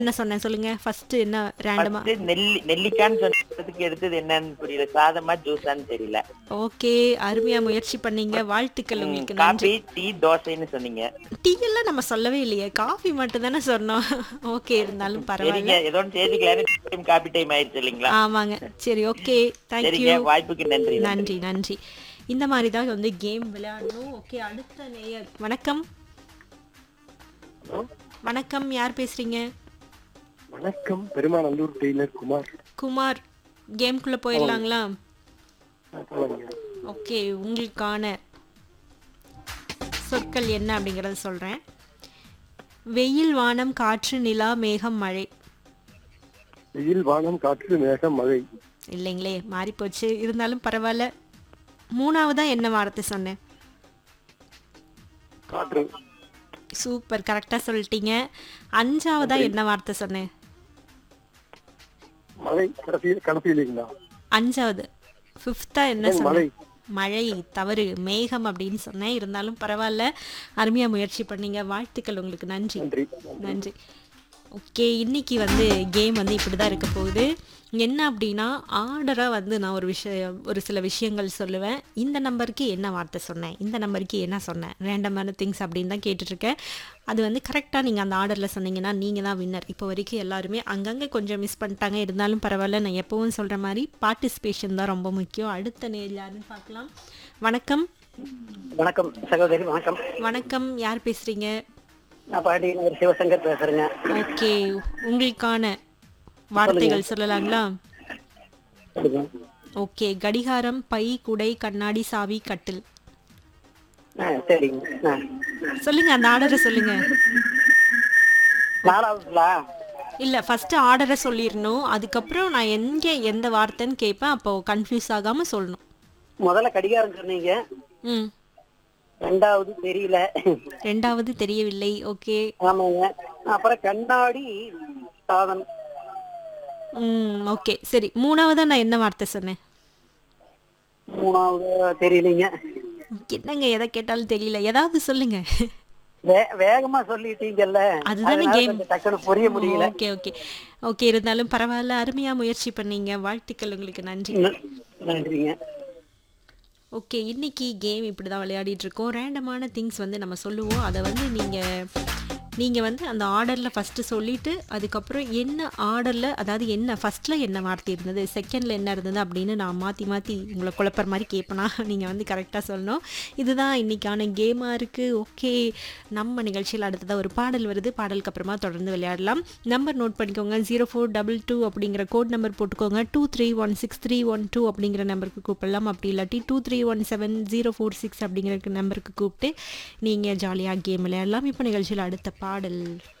என்ன சொன்னேன் சொல்லுங்க ஃபர்ஸ்ட் என்ன ரேண்டமா First நெல்லி நெல்லிக்கான்னு சொன்னதுக்கு எடுத்தது என்னன்னு புரியல சாதமா ஜூஸான்னு தெரியல ஓகே அருமையா முயற்சி பண்ணீங்க வாழ்த்துக்கள் உங்களுக்கு நன்றி காபி டீ தோசைன்னு சொன்னீங்க டீ எல்லாம் நம்ம சொல்லவே இல்லையே காஃபி மட்டும் தானே சொன்னோம் ஓகே இருந்தாலும் பரவாயில்ல சரிங்க ஏதோ ஒன்று சேர்த்துக்கலான்னு காபி டைம் ஆயிடுச்சு இல்லைங்களா ஆமாங்க சரி ஓகே தேங்க்யூ சரிங்க வாய்ப்புக்கு நன்றி நன்றி நன்றி இந்த மாதிரி தான் வந்து கேம் விளையாடணும் ஓகே அடுத்த நேயர் வணக்கம் வணக்கம் யார் பேசுறீங்க வணக்கம் பெருமாநல்லூர் டெய்லர் குமார் குமார் கேம்குள்ள போயிடலாங்களா சொல்லுங்க ஓகே உங்களுக்கான சொற்கள் என்ன அப்படிங்கறத சொல்றேன் வெயில் வானம் காற்று நிலா மேகம் மழை வெயில் வானம் காற்று மேகம் மழை இல்லைங்களே மாறி போச்சு இருந்தாலும் பரவாயில்ல மூணாவதா என்ன வார்த்தை சொன்னேன் காற்று சூப்பர் கரெக்டா சொல்லிட்டீங்க அஞ்சாவதா என்ன வார்த்தை சொன்னேன் மழை கடைசியில் கடைசி இல்லைங்களா அஞ்சாவது ஃபிஃப்த்தா என்ன மழை. சொன்னேன் மழை தவறு மேகம் அப்படின்னு சொன்னேன் இருந்தாலும் பரவாயில்ல அருமையா முயற்சி பண்ணீங்க வாழ்த்துக்கள் உங்களுக்கு நன்றி நன்றி நன்றி ஓகே இன்னைக்கு வந்து கேம் வந்து இப்படி தான் இருக்க போகுது என்ன அப்படின்னா ஆர்டராக வந்து நான் ஒரு விஷயம் ஒரு சில விஷயங்கள் சொல்லுவேன் இந்த நம்பருக்கு என்ன வார்த்தை சொன்னேன் இந்த நம்பருக்கு என்ன சொன்னேன் ரேண்டமான திங்ஸ் அப்படின்னு தான் கேட்டுட்ருக்கேன் அது வந்து கரெக்டாக நீங்கள் அந்த ஆர்டரில் சொன்னீங்கன்னா நீங்கள் தான் வின்னர் இப்போ வரைக்கும் எல்லாருமே அங்கங்கே கொஞ்சம் மிஸ் பண்ணிட்டாங்க இருந்தாலும் பரவாயில்ல நான் எப்பவும் சொல்கிற மாதிரி பார்ட்டிசிபேஷன் தான் ரொம்ப முக்கியம் அடுத்த நேர் யாருன்னு பார்க்கலாம் வணக்கம் வணக்கம் சகோதரி வணக்கம் வணக்கம் யார் பேசுகிறீங்க நான் பாண்டியநகர் சிவசங்கர் பேசுறேங்க ஓகே உங்களுக்கான வார்த்தைகள் சொல்லலாங்களா சொல்லுங்க. ஓகே கடிகாரம் பை குடை கண்ணாடி சாவி கட்டில் ஆ சரிங்க ஆ. சொல்லுங்க அந்த ஆர்டரை சொல்லுங்க நாலாவதுங்களா இல்ல ஃபர்ஸ்ட் ஆர்டரை சொல்லிடணும் அதுக்கப்புறம் நான் எங்க எந்த வார்த்தைன்னு கேட்பேன் அப்போ கன்ஃபியூஸ் ஆகாம சொல்லணும் முதல்ல கடிகாரம் சொன்னீங்க ம் ரெண்டாவது தெரியல ரெண்டாவது தெரியவில்லை ஓகே ஆமாங்க அப்புறம் கண்ணாடி சாதனம் ம் ஓகே சரி மூணாவதா நான் என்ன வார்த்தை சொன்னேன் மூணாவது தெரியலீங்க என்னங்க எதை கேட்டாலும் தெரியல ஏதாவது சொல்லுங்க வே வேகமா சொல்லிட்டீங்கல்ல அதுதானே அதனால game. கொஞ்சம் டக்குனு புரிய முடியல ஓகே ஓகே ஓகே இருந்தாலும் பரவாயில்ல அருமையா முயற்சி பண்ணீங்க வாழ்த்துக்கள் உங்களுக்கு நன்றி ந- நன்றிங்க ஓகே இன்னைக்கு கேம் இப்படி தான் விளையாடிட்டு இருக்கோம் ரேண்டமான திங்ஸ் வந்து நம்ம சொல்லுவோம் அதை வந்து நீங்கள் நீங்கள் வந்து அந்த ஆர்டரில் ஃபஸ்ட்டு சொல்லிவிட்டு அதுக்கப்புறம் என்ன ஆர்டரில் அதாவது என்ன ஃபஸ்ட்டில் என்ன வார்த்தை இருந்தது செகண்டில் என்ன இருந்தது அப்படின்னு நான் மாற்றி மாற்றி உங்களை குழப்பற மாதிரி கேட்பேனா நீங்கள் வந்து கரெக்டாக சொல்லணும் இதுதான் இன்றைக்கான கேமாக இருக்குது ஓகே நம்ம நிகழ்ச்சியில் அடுத்ததாக ஒரு பாடல் வருது பாடலுக்கு அப்புறமா தொடர்ந்து விளையாடலாம் நம்பர் நோட் பண்ணிக்கோங்க ஜீரோ ஃபோர் டபுள் டூ அப்படிங்கிற கோட் நம்பர் போட்டுக்கோங்க two three one six three one two அப்படிங்கிற நம்பருக்கு கூப்பிடலாம் அப்படி இல்லாட்டி two three one seven zero four six அப்படிங்கிற நம்பருக்கு கூப்பிட்டு நீங்கள் ஜாலியாக கேம் விளையாடலாம் இப்போ நிகழ்ச்சியில் அடுத்த பாடல்